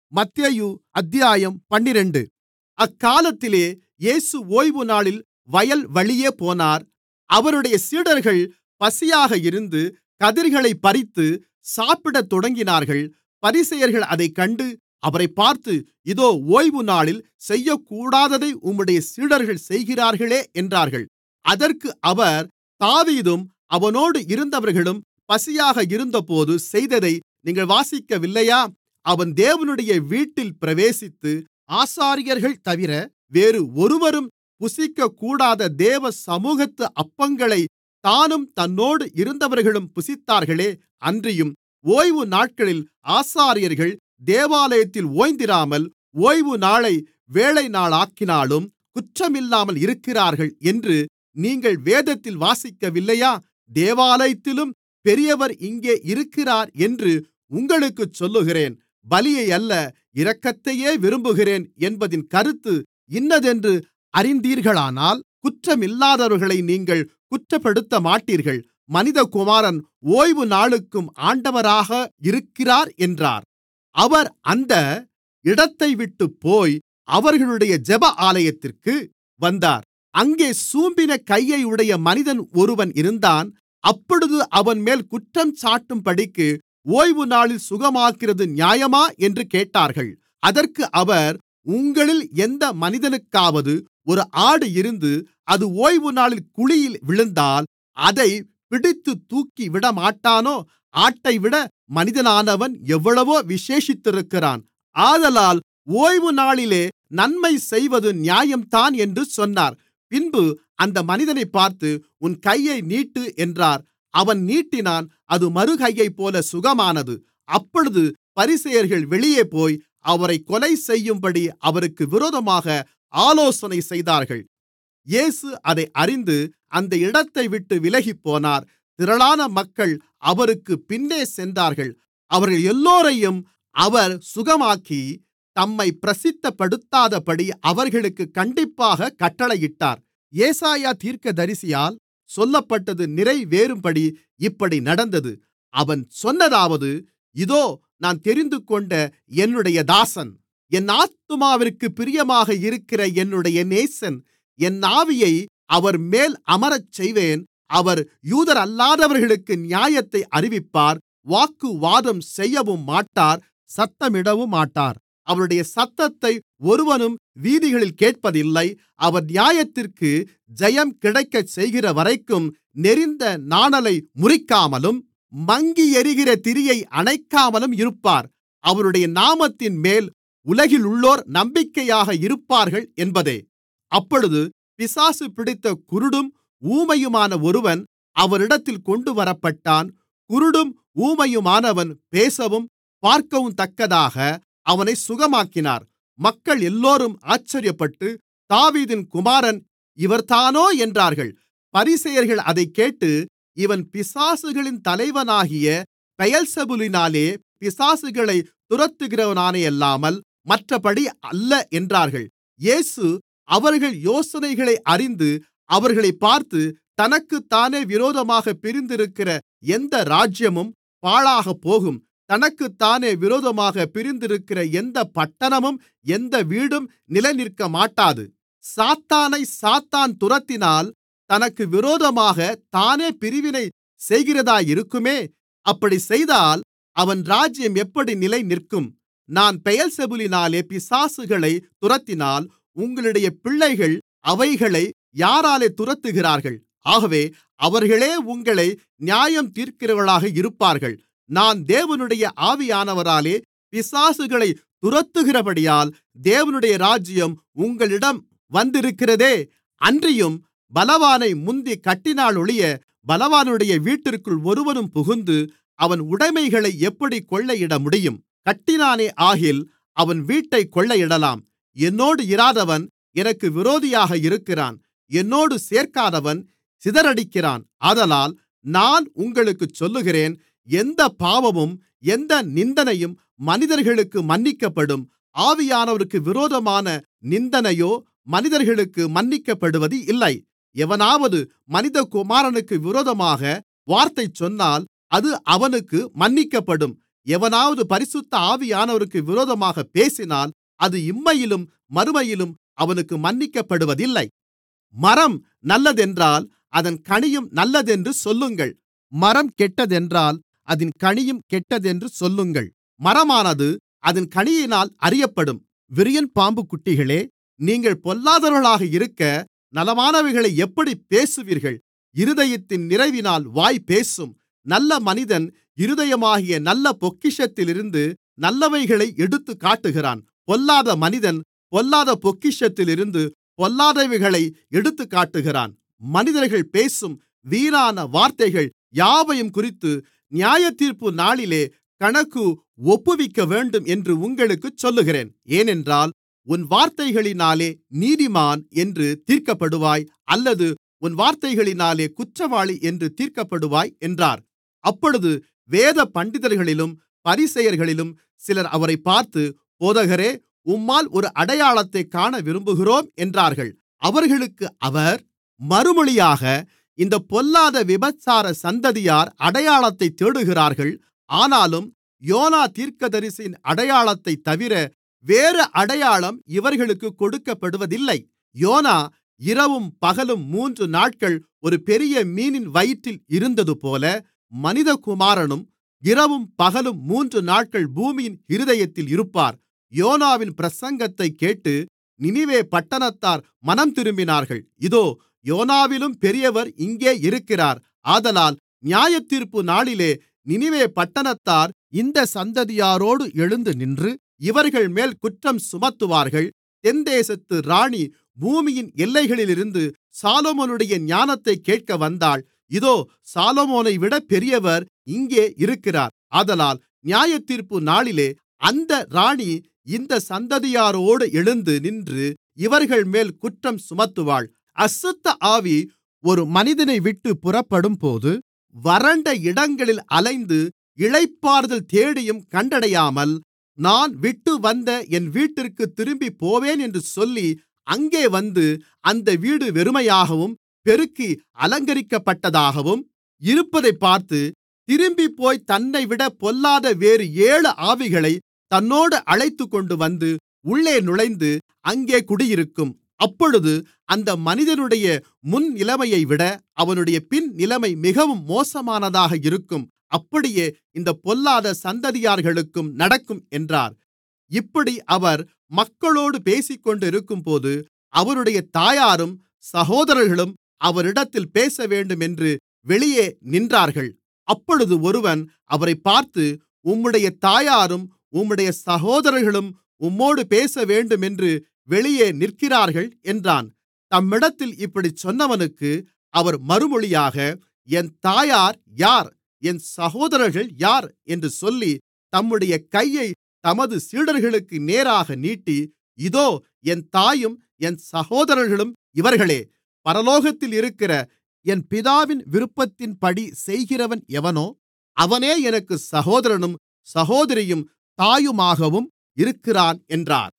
மத்தேயு அத்தியாயம் பன்னிரண்டு அக்காலத்திலே இயேசு ஓய்வுநாளில் வயல்வழியே போனார் அவருடைய சீடர்கள் பசியாக இருந்து கதிர்களைப் பறித்து சாப்பிடத் தொடங்கினார்கள் பரிசேயர்கள் அதைக் கண்டு அவரைப் பார்த்து இதோ ஓய்வுநாளில் செய்யக்கூடாததை உம்முடைய சீடர்கள் செய்கிறார்களே என்றார்கள் அதற்கு அவர் தாவீதும் அவனோடு இருந்தவர்களும் பசியாக இருந்தபோது செய்ததை நீங்கள் வாசிக்கவில்லையா அவன் தேவனுடைய வீட்டில் பிரவேசித்து ஆசாரியர்கள் தவிர வேறு ஒருவரும் புசிக்கக்கூடாத தேவ சமூகத்து அப்பங்களைத் தானும் தன்னோடு இருந்தவர்களும் புசித்தார்களே அன்றியும் ஓய்வுநாட்களில் ஆசாரியர்கள் தேவாலயத்தில் ஓய்ந்திராமல் ஓய்வுநாளை வேலைநாளாக்கினாலும் குற்றமில்லாமல் இருக்கிறார்கள் என்று நீங்கள் வேதத்தில் வாசிக்கவில்லையா தேவாலயத்திலும் பெரியவர் இங்கே இருக்கிறார் என்று உங்களுக்குச் சொல்லுகிறேன் பலியையல்ல இரக்கத்தையே விரும்புகிறேன் என்பதின் கருத்து இன்னதென்று அறிந்தீர்களானால் குற்றமில்லாதவர்களை நீங்கள் குற்றப்படுத்தமாட்டீர்கள் மனிதகுமாரன் ஓய்வுநாளுக்கும் ஆண்டவராக இருக்கிறார் என்றார் அவர் அந்த இடத்தைவிட்டுப்போய் அவர்களுடைய ஜெப ஆலயத்திற்கு வந்தார் அங்கே சூம்பின கையையுடைய மனிதன் ஒருவன் இருந்தான் அப்பொழுது அவன்மேல் குற்றஞ்சாட்டும்படிக்கு ஓய்வுநாளில் சுகமாக்குகிறது நியாயமா என்று கேட்டார்கள் அதற்கு அவர் உங்களில் எந்த மனிதனுக்காவது ஒரு ஆடு இருந்து அது ஓய்வுநாளில் குழியில் விழுந்தால் அதைப் பிடித்துத் தூக்கிவிடமாட்டானோ ஆட்டைவிட மனிதனானவன் எவ்வளவோ விசேஷித்திருக்கிறான் ஆதலால் ஓய்வுநாளிலே நன்மை செய்வது நியாயம்தான் என்று சொன்னார் பின்பு அந்த மனிதனைப் பார்த்து உன் கையை நீட்டு என்றார் அவன் நீட்டினான் அது மறுகையைப்போல சுகமானது அப்பொழுது பரிசேயர்கள் வெளியே போய் அவரைக் கொலை செய்யும்படி அவருக்கு விரோதமாக ஆலோசனை செய்தார்கள் இயேசு அதை அறிந்து அந்த இடத்தைவிட்டு விலகிப்போனார் திரளான மக்கள் அவருக்குப் பின்னே சென்றார்கள் அவர்கள் எல்லோரையும் அவர் சுகமாக்கி தம்மை பிரசித்தப்படுத்தாதபடி அவர்களுக்குக் கண்டிப்பாகக் கட்டளையிட்டார் ஏசாயா தீர்க்கதரிசியால் சொல்லப்பட்டது நிறைவேறும்படி இப்படி நடந்தது அவன் சொன்னதாவது இதோ நான் தெரிந்துகொண்ட என்னுடைய தாசன் என் ஆத்துமாவிற்கு பிரியமாக இருக்கிற என்னுடைய நேசன் என் ஆவியை அவர்மேல் அமரச்செய்வேன் அவர் யூதரல்லாதவர்களுக்கு நியாயத்தை அறிவிப்பார் வாக்குவாதம் செய்யவும் மாட்டார் சத்தமிடவும் மாட்டார் அவருடைய சத்தத்தை ஒருவனும் வீதிகளில் கேட்பதில்லை அவர் நியாயத்திற்கு ஜெயம் கிடைக்கச் செய்கிறவரைக்கும் நெரிந்த நாணலை முறிக்காமலும் மங்கி எரிகிற திரியை அணைக்காமலும் இருப்பார் அவருடைய நாமத்தின்மேல் உலகிலுள்ளோர் நம்பிக்கையாக இருப்பார்கள் என்பதே அப்பொழுது பிசாசு பிடித்த குருடும் ஊமையுமான ஒருவன் அவரிடத்தில் கொண்டுவரப்பட்டான் குருடும் ஊமையுமானவன் பேசவும் பார்க்கவும்தக்கதாக அவனைச் சுகமாக்கினார் மக்கள் எல்லோரும் ஆச்சரியப்பட்டு தாவீதின் குமாரன் இவர்தானோ என்றார்கள் பரிசேயர்கள் அதைக் கேட்டு இவன் பிசாசுகளின் தலைவனாகிய பெயல்செபூலினாலே பிசாசுகளைத் துரத்துகிறவனானேயல்லாமல் மற்றபடி அல்ல என்றார்கள் இயேசு அவர்கள் யோசனைகளை அறிந்து அவர்களைப் பார்த்து தனக்குத்தானே விரோதமாகப் பிரிந்திருக்கிற எந்த ராஜ்யமும் பாழாகப்போகும் தனக்குத்தானே விரோதமாகப் பிரிந்திருக்கிற எந்தப் பட்டணமும் எந்த வீடும் நிலைநிற்கமாட்டாது சாத்தானைச் சாத்தான் துரத்தினால் தனக்கு விரோதமாகத் தானே பிரிவினை செய்கிறதாயிருக்குமே அப்படிச் செய்தால் அவன் ராஜ்யம் எப்படி நிலைநிற்கும் நான் பெயல்செபூலினாலே பிசாசுகளைத் துரத்தினால் உங்களுடைய பிள்ளைகள் அவைகளை யாராலே துரத்துகிறார்கள் ஆகவே அவர்களே உங்களை நியாயம் தீர்க்கிறவர்களாக இருப்பார்கள் நான் தேவனுடைய ஆவியானவராலே பிசாசுகளைத் துரத்துகிறபடியால் தேவனுடைய ராஜ்யம் உங்களிடம் வந்திருக்கிறதே அன்றியும் பலவானை முந்திக் கட்டினாலொழிய பலவானுடைய வீட்டிற்குள் ஒருவனும் புகுந்து அவன் உடைமைகளை எப்படிக் கொள்ளையிடமுடியும் கட்டினானே ஆகில் அவன் வீட்டைக் கொள்ளையிடலாம் என்னோடு இராதவன் எனக்கு விரோதியாக இருக்கிறான் என்னோடு சேர்க்காதவன் சிதறடிக்கிறான் ஆதலால் நான் உங்களுக்குச் சொல்லுகிறேன் எந்தப் பாவமும் எந்த நிந்தனையும் மனிதர்களுக்கு மன்னிக்கப்படும் ஆவியானவருக்கு விரோதமான நிந்தனையோ மனிதர்களுக்கு மன்னிக்கப்படுவது இல்லை எவனாவது மனிதகுமாரனுக்கு விரோதமாக வார்த்தை சொன்னால் அது அவனுக்கு மன்னிக்கப்படும் எவனாவது பரிசுத்த ஆவியானவருக்கு விரோதமாகப் பேசினால் அது இம்மையிலும் மறுமையிலும் அவனுக்கு மன்னிக்கப்படுவதில்லை மரம் நல்லதென்றால் அதன் கனியும் நல்லதென்று சொல்லுங்கள் மரம் கெட்டதென்றால் அதின் கனியும் கெட்டதென்று சொல்லுங்கள் மரமானது அதின் கனியினால் அறியப்படும் விரியன் பாம்புக்குட்டிகளே நீங்கள் பொல்லாதவர்களாக இருக்க நலமானவைகளை எப்படிப் பேசுவீர்கள் இருதயத்தின் நிறைவினால் வாய் பேசும் நல்ல மனிதன் இருதயமாகிய நல்ல பொக்கிஷத்திலிருந்து நல்லவைகளை எடுத்துக்காட்டுகிறான் பொல்லாத மனிதன் பொல்லாத பொக்கிஷத்திலிருந்து பொல்லாதவைகளை எடுத்துக்காட்டுகிறான் மனிதர்கள் பேசும் வீணான வார்த்தைகள் யாவையும் குறித்து நியாயத்தீர்ப்பு நாளிலே கணக்கு ஒப்புவிக்கவேண்டும் என்று உங்களுக்குச் சொல்லுகிறேன் ஏனென்றால் உன் வார்த்தைகளினாலே நீதிமான் என்று தீர்க்கப்படுவாய் அல்லது உன் வார்த்தைகளினாலே குற்றவாளி என்று தீர்க்கப்படுவாய் என்றார் அப்பொழுது வேத பண்டிதர்களிலும் பரிசேயர்களிலும் சிலர் அவரைப் பார்த்து போதகரே உம்மால் ஒரு அடையாளத்தைக் காண விரும்புகிறோம் என்றார்கள் அவர்களுக்கு அவர் மறுமொழியாக இந்தப் பொல்லாத விபசார சந்ததியார் அடையாளத்தைத் தேடுகிறார்கள் ஆனாலும் யோனா தீர்க்கதரிசியின் அடையாளத்தைத் தவிர வேறு அடையாளம் இவர்களுக்குக் கொடுக்கப்படுவதில்லை யோனா இரவும் பகலும் மூன்று நாட்கள் ஒரு பெரிய மீனின் வயிற்றில் இருந்ததுபோல மனிதகுமாரனும் இரவும் பகலும் மூன்று நாட்கள் பூமியின் இருதயத்தில் இருப்பார் யோனாவின் பிரசங்கத்தைக் கேட்டு நினிவே பட்டணத்தார் மனம்திரும்பினார்கள் இதோ யோனாவிலும் பெரியவர் இங்கே இருக்கிறார் ஆதலால் நியாயத்தீர்ப்பு நாளிலே நினிவே பட்டணத்தார் இந்த சந்ததியாரோடு எழுந்து நின்று இவர்கள்மேல் குற்றம் சுமத்துவார்கள் தென்தேசத்து ராணி பூமியின் எல்லைகளிலிருந்து சாலொமோனுடைய ஞானத்தைக் கேட்க வந்தாள் இதோ சாலொமோனைவிட பெரியவர் இங்கே இருக்கிறார் ஆதலால் நியாயத்தீர்ப்பு நாளிலே அந்த ராணி இந்த சந்ததியாரோடு எழுந்து நின்று இவர்கள்மேல் குற்றம் சுமத்துவாள் அசுத்த ஆவி ஒரு மனிதனை விட்டு புறப்படும்போது வறண்ட இடங்களில் அலைந்து இளைப்பாறுதல் தேடியும் கண்டடையாமல் நான் விட்டுவந்த என் வீட்டிற்குத் திரும்பிப் போவேன் என்று சொல்லி அங்கே வந்து அந்த வீடு வெறுமையாகவும் பெருக்கி அலங்கரிக்கப்பட்டதாகவும் இருப்பதைப் பார்த்து திரும்பிப்போய் தன்னைவிட பொல்லாத வேறு ஏழு ஆவிகளை தன்னோடு அழைத்துக்கொண்டு வந்து உள்ளே நுழைந்து அங்கே குடியிருக்கும் அப்பொழுது அந்த மனிதனுடைய முன் நிலைமையைவிட அவனுடைய பின் நிலைமை மிகவும் மோசமானதாக இருக்கும் அப்படியே இந்த பொல்லாத சந்ததியார்களுக்கும் நடக்கும் என்றார் இப்படி அவர் மக்களோடு பேசிக்கொண்டிருக்கும்போது அவருடைய தாயாரும் சகோதரர்களும் அவரிடத்தில் பேசவேண்டும் என்று வெளியே நின்றார்கள் அப்பொழுது ஒருவன் அவரைப் பார்த்து உம்முடைய தாயாரும் உம்முடைய சகோதரர்களும் உம்மோடு பேசவேண்டும் என்று வெளியே நிற்கிறார்கள் என்றான் தம்மிடத்தில் இப்படிச் சொன்னவனுக்கு அவர் மறுமொழியாக என் தாயார் யார் என் சகோதரர்கள் யார் என்று சொல்லி தம்முடைய கையை தமது சீடர்களுக்கு நேராக நீட்டி இதோ என் தாயும் என் சகோதரர்களும் இவர்களே பரலோகத்தில் இருக்கிற என் பிதாவின் விருப்பத்தின்படி செய்கிறவன் எவனோ அவனே எனக்கு சகோதரனும் சகோதரியும் தாயுமாகவும் இருக்கிறான் என்றார்